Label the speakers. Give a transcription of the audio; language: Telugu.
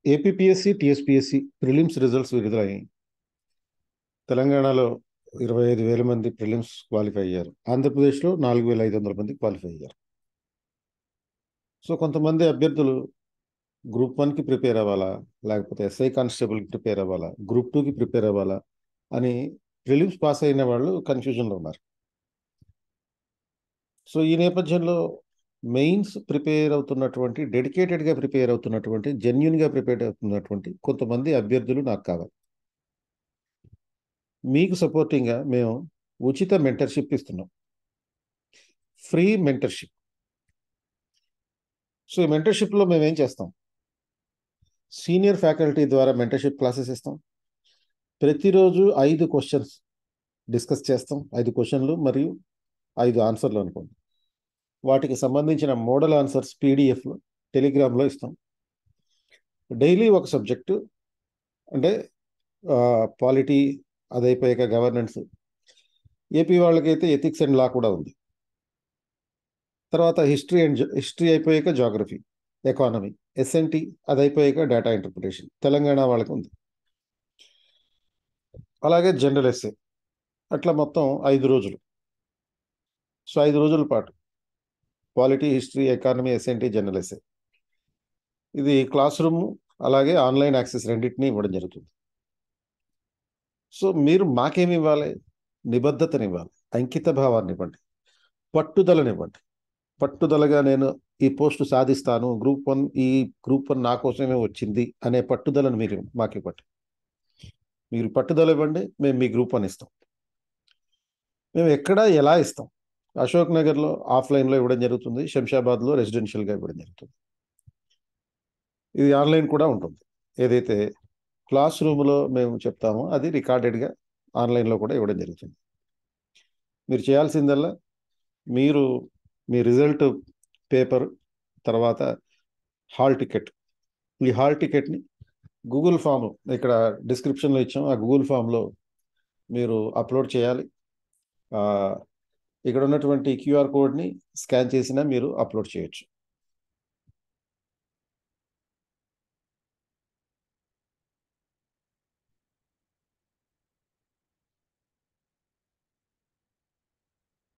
Speaker 1: ఏపీపీఎస్సి టిఎస్పిఎస్సి ప్రిలిమ్స్ రిజల్ట్స్ విడుదలయ్యాయి తెలంగాణలో ఇరవై ఐదు వేల మంది ప్రిలిమ్స్ క్వాలిఫై అయ్యారు ఆంధ్రప్రదేశ్లో నాలుగు వేల ఐదు వందల మంది క్వాలిఫై అయ్యారు సో కొంతమంది అభ్యర్థులు గ్రూప్ వన్కి ప్రిపేర్ అవ్వాలా లేకపోతే ఎస్ఐ కానిస్టేబుల్కి ప్రిపేర్ అవ్వాలా గ్రూప్ టూకి ప్రిపేర్ అవ్వాలా అని ప్రిలిమ్స్ పాస్ అయిన వాళ్ళు కన్ఫ్యూజన్లో ఉన్నారు సో ఈ నేపథ్యంలో మెయిన్స్ ప్రిపేర్ అవుతున్నటువంటి డెడికేటెడ్గా ప్రిపేర్ అవుతున్నటువంటి జెన్యున్గా ప్రిపేర్ అవుతున్నటువంటి కొంతమంది అభ్యర్థులు నాకు కావాలి మీకు సపోర్టింగ్గా మేము ఉచిత మెంటర్షిప్ ఇస్తున్నాం ఫ్రీ మెంటర్షిప్ సో ఈ మెంటర్షిప్లో మేము ఏం చేస్తాం సీనియర్ ఫ్యాకల్టీ ద్వారా మెంటర్షిప్ క్లాసెస్ ఇస్తాం ప్రతిరోజు ఐదు క్వశ్చన్స్ డిస్కస్ చేస్తాం ఐదు క్వశ్చన్లు మరియు ఐదు ఆన్సర్లు అనుకోండి వాటికి సంబంధించిన మోడల్ ఆన్సర్స్ పీడిఎఫ్లో టెలిగ్రామ్లో ఇస్తాం డైలీ ఒక సబ్జెక్టు అంటే పాలిటీ అది అయిపోయాక గవర్నెన్స్ ఏపీ వాళ్ళకైతే ఎథిక్స్ అండ్ లా కూడా ఉంది తర్వాత హిస్టరీ అండ్ హిస్టరీ అయిపోయాక జాగ్రఫీ ఎకానమీ ఎస్ఎన్టీ అది అయిపోయాక డేటా ఇంటర్ప్రిటేషన్ తెలంగాణ వాళ్ళకి ఉంది అలాగే జనరల్ ఎస్ఏ అట్లా మొత్తం ఐదు రోజులు సో ఐదు రోజుల పాటు polity history economy SNT general SA ఇది క్లాస్ రూమ్ అలాగే ఆన్లైన్ యాక్సెస్ రెండింటినీ ఇవ్వడం జరుగుతుంది సో మీరు మాకేమి ఇవ్వాలి నిబద్ధతనివ్వాలి అంకిత భావాన్ని ఇవ్వండి పట్టుదలనివ్వండి పట్టుదలగా నేను ఈ పోస్టు సాధిస్తాను గ్రూప్ వన్ ఈ గ్రూప్ వన్ నా కోసమే వచ్చింది అనే పట్టుదలను మీరు మాకు ఇవ్వండి మీరు పట్టుదల ఇవ్వండి మేము మీ గ్రూప్ వన్ ఇస్తాం మేము ఎక్కడ ఎలా ఇస్తాం అశోక్ నగర్లో ఆఫ్లైన్లో ఇవ్వడం జరుగుతుంది శంషాబాద్లో రెసిడెన్షియల్గా ఇవ్వడం జరుగుతుంది ఇది ఆన్లైన్ కూడా ఉంటుంది ఏదైతే క్లాస్ రూమ్లో మేము చెప్తామో అది రికార్డెడ్గా ఆన్లైన్లో కూడా ఇవ్వడం జరుగుతుంది మీరు చేయాల్సిందల్లా మీరు మీ రిజల్ట్ పేపర్ తర్వాత హాల్ టికెట్ ఈ హాల్ టికెట్ని గూగుల్ ఫామ్ ఇక్కడ డిస్క్రిప్షన్లో ఇచ్చాం ఆ గూగుల్ ఫామ్లో మీరు అప్లోడ్ చేయాలి ఇక్కడ ఉన్నటువంటి క్యూఆర్ కోడ్ని స్కాన్ చేసినా మీరు అప్లోడ్ చేయొచ్చు